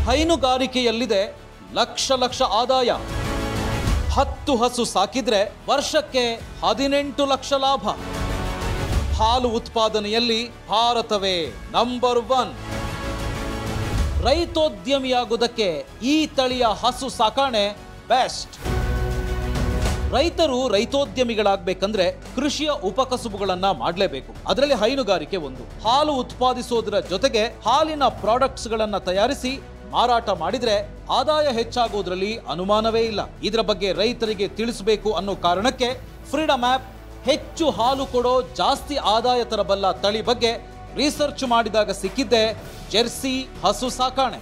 ಹೈನುಗಾರಿಕೆಯಲ್ಲಿದೆ ಲಕ್ಷ ಲಕ್ಷ ಆದಾಯ ಹತ್ತು ಹಸು ಸಾಕಿದ್ರೆ ವರ್ಷಕ್ಕೆ ಹದಿನೆಂಟು ಲಕ್ಷ ಲಾಭ ಹಾಲು ಉತ್ಪಾದನೆಯಲ್ಲಿ ಭಾರತವೇ ನಂಬರ್ ಒನ್ ರೈತೋದ್ಯಮಿಯಾಗುವುದಕ್ಕೆ ಈ ತಳಿಯ ಹಸು ಸಾಕಾಣೆ ಬೆಸ್ಟ್ ರೈತರು ರೈತೋದ್ಯಮಿಗಳಾಗಬೇಕಂದ್ರೆ ಕೃಷಿಯ ಉಪಕಸುಬುಗಳನ್ನ ಮಾಡಲೇಬೇಕು ಅದರಲ್ಲಿ ಹೈನುಗಾರಿಕೆ ಒಂದು ಹಾಲು ಉತ್ಪಾದಿಸೋದರ ಜೊತೆಗೆ ಹಾಲಿನ ಪ್ರಾಡಕ್ಟ್ಸ್ ಗಳನ್ನ ತಯಾರಿಸಿ ಮಾರಾಟ ಮಾಡಿದ್ರೆ ಆದಾಯ ಹೆಚ್ಚಾಗೋದ್ರಲ್ಲಿ ಅನುಮಾನವೇ ಇಲ್ಲ ಇದರ ಬಗ್ಗೆ ರೈತರಿಗೆ ತಿಳಿಸಬೇಕು ಅನ್ನೋ ಕಾರಣಕ್ಕೆ ಫ್ರೀಡಮ್ ಆ್ಯಪ್ ಹೆಚ್ಚು ಹಾಲು ಕೊಡೋ ಜಾಸ್ತಿ ಆದಾಯ ತರಬಲ್ಲ ತಳಿ ಬಗ್ಗೆ ರಿಸರ್ಚ್ ಮಾಡಿದಾಗ ಸಿಕ್ಕಿದ್ದೆ ಜೆರ್ಸಿ ಹಸು ಸಾಕಾಣೆ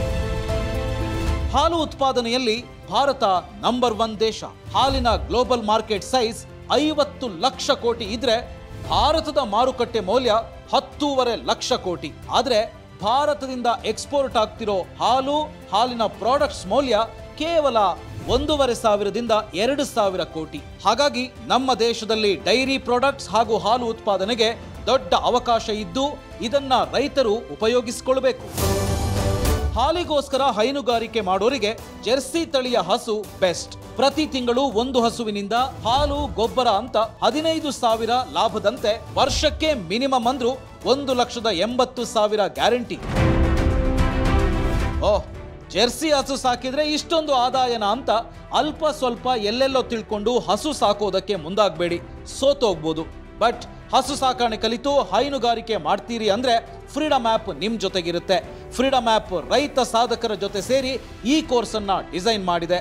ಹಾಲು ಉತ್ಪಾದನೆಯಲ್ಲಿ ಭಾರತ ನಂಬರ್ ಒನ್ ದೇಶ ಹಾಲಿನ ಗ್ಲೋಬಲ್ ಮಾರ್ಕೆಟ್ ಸೈಜ್ ಐವತ್ತು ಲಕ್ಷ ಕೋಟಿ ಇದ್ರೆ ಭಾರತದ ಮಾರುಕಟ್ಟೆ ಮೌಲ್ಯ ಹತ್ತೂವರೆ ಲಕ್ಷ ಕೋಟಿ ಆದ್ರೆ ಭಾರತದಿಂದ ಎಕ್ಸ್ಪೋರ್ಟ್ ಆಗ್ತಿರೋ ಹಾಲು ಹಾಲಿನ ಪ್ರಾಡಕ್ಟ್ಸ್ ಮೌಲ್ಯ ಕೇವಲ ಒಂದೂವರೆ ಸಾವಿರದಿಂದ ಎರಡು ಸಾವಿರ ಕೋಟಿ ಹಾಗಾಗಿ ನಮ್ಮ ದೇಶದಲ್ಲಿ ಡೈರಿ ಪ್ರಾಡಕ್ಟ್ಸ್ ಹಾಗೂ ಹಾಲು ಉತ್ಪಾದನೆಗೆ ದೊಡ್ಡ ಅವಕಾಶ ಇದ್ದು ಇದನ್ನ ರೈತರು ಉಪಯೋಗಿಸಿಕೊಳ್ಬೇಕು ಹಾಲಿಗೋಸ್ಕರ ಹೈನುಗಾರಿಕೆ ಮಾಡೋರಿಗೆ ಜೆರ್ಸಿ ತಳಿಯ ಹಸು ಬೆಸ್ಟ್ ಪ್ರತಿ ತಿಂಗಳು ಒಂದು ಹಸುವಿನಿಂದ ಹಾಲು ಗೊಬ್ಬರ ಅಂತ ಹದಿನೈದು ಸಾವಿರ ಲಾಭದಂತೆ ವರ್ಷಕ್ಕೆ ಮಿನಿಮಮ್ ಅಂದ್ರು ಒಂದು ಲಕ್ಷದ ಎಂಬತ್ತು ಸಾವಿರ ಗ್ಯಾರಂಟಿ ಓಹ್ ಜೆರ್ಸಿ ಹಸು ಸಾಕಿದ್ರೆ ಇಷ್ಟೊಂದು ಆದಾಯನ ಅಂತ ಅಲ್ಪ ಸ್ವಲ್ಪ ಎಲ್ಲೆಲ್ಲೋ ತಿಳ್ಕೊಂಡು ಹಸು ಸಾಕೋದಕ್ಕೆ ಮುಂದಾಗಬೇಡಿ ಸೋತೋಗ್ಬೋದು ಬಟ್ ಹಸು ಸಾಕಾಣೆ ಕಲಿತು ಹೈನುಗಾರಿಕೆ ಮಾಡ್ತೀರಿ ಅಂದ್ರೆ ಫ್ರೀಡಮ್ ಆ್ಯಪ್ ನಿಮ್ ಜೊತೆಗಿರುತ್ತೆ ಫ್ರೀಡಮ್ ಆ್ಯಪ್ ರೈತ ಸಾಧಕರ ಜೊತೆ ಸೇರಿ ಈ ಕೋರ್ಸ್ ಅನ್ನ ಡಿಸೈನ್ ಮಾಡಿದೆ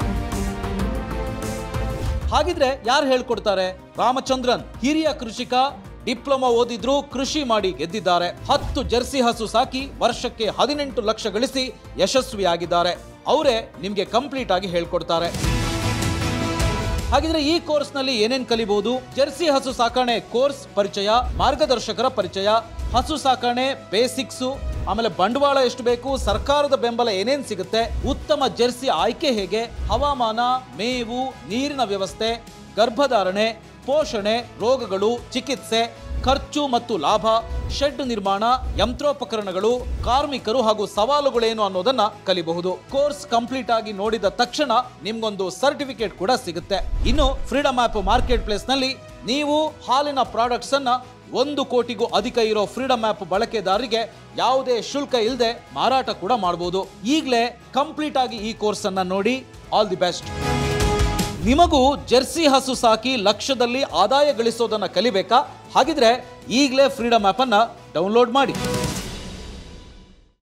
ಹಾಗಿದ್ರೆ ಯಾರು ಹೇಳ್ಕೊಡ್ತಾರೆ ರಾಮಚಂದ್ರನ್ ಹಿರಿಯ ಕೃಷಿಕ ಡಿಪ್ಲೊಮಾ ಓದಿದ್ರು ಕೃಷಿ ಮಾಡಿ ಗೆದ್ದಿದ್ದಾರೆ ಹತ್ತು ಜರ್ಸಿ ಹಸು ಸಾಕಿ ವರ್ಷಕ್ಕೆ ಹದಿನೆಂಟು ಲಕ್ಷ ಗಳಿಸಿ ಯಶಸ್ವಿಯಾಗಿದ್ದಾರೆ ಅವರೇ ನಿಮ್ಗೆ ಕಂಪ್ಲೀಟ್ ಆಗಿ ಹೇಳ್ಕೊಡ್ತಾರೆ ಹಾಗಿದ್ರೆ ಈ ಕೋರ್ಸ್ನಲ್ಲಿ ಏನೇನ್ ಕಲಿಬಹುದು ಜೆರ್ಸಿ ಹಸು ಸಾಕಣೆ ಕೋರ್ಸ್ ಪರಿಚಯ ಮಾರ್ಗದರ್ಶಕರ ಪರಿಚಯ ಹಸು ಸಾಕಣೆ ಬೇಸಿಕ್ಸು ಆಮೇಲೆ ಬಂಡವಾಳ ಎಷ್ಟು ಬೇಕು ಸರ್ಕಾರದ ಬೆಂಬಲ ಏನೇನ್ ಸಿಗುತ್ತೆ ಉತ್ತಮ ಜೆರ್ಸಿ ಆಯ್ಕೆ ಹೇಗೆ ಹವಾಮಾನ ಮೇವು ನೀರಿನ ವ್ಯವಸ್ಥೆ ಗರ್ಭಧಾರಣೆ ಪೋಷಣೆ ರೋಗಗಳು ಚಿಕಿತ್ಸೆ ಖರ್ಚು ಮತ್ತು ಲಾಭ ಶೆಡ್ ನಿರ್ಮಾಣ ಯಂತ್ರೋಪಕರಣಗಳು ಕಾರ್ಮಿಕರು ಹಾಗೂ ಸವಾಲುಗಳೇನು ಅನ್ನೋದನ್ನ ಕಲಿಬಹುದು ಕೋರ್ಸ್ ಕಂಪ್ಲೀಟ್ ಆಗಿ ನೋಡಿದ ತಕ್ಷಣ ನಿಮ್ಗೊಂದು ಸರ್ಟಿಫಿಕೇಟ್ ಕೂಡ ಸಿಗುತ್ತೆ ಇನ್ನು ಫ್ರೀಡಮ್ ಆ್ಯಪ್ ಮಾರ್ಕೆಟ್ ಪ್ಲೇಸ್ ನಲ್ಲಿ ನೀವು ಹಾಲಿನ ಪ್ರಾಡಕ್ಟ್ಸ್ ಅನ್ನ ಒಂದು ಕೋಟಿಗೂ ಅಧಿಕ ಇರೋ ಫ್ರೀಡಮ್ ಆ್ಯಪ್ ಬಳಕೆದಾರರಿಗೆ ಯಾವುದೇ ಶುಲ್ಕ ಇಲ್ಲದೆ ಮಾರಾಟ ಕೂಡ ಮಾಡಬಹುದು ಈಗಲೇ ಕಂಪ್ಲೀಟ್ ಆಗಿ ಈ ಕೋರ್ಸ್ ಅನ್ನ ನೋಡಿ ಆಲ್ ದಿ ಬೆಸ್ಟ್ ನಿಮಗೂ ಜೆರ್ಸಿ ಹಸು ಸಾಕಿ ಲಕ್ಷದಲ್ಲಿ ಆದಾಯ ಗಳಿಸೋದನ್ನ ಕಲಿಬೇಕಾ ಹಾಗಿದ್ರೆ ಈಗಲೇ ಫ್ರೀಡಮ್ ಆ್ಯಪ್ ಅನ್ನ ಡೌನ್ಲೋಡ್ ಮಾಡಿ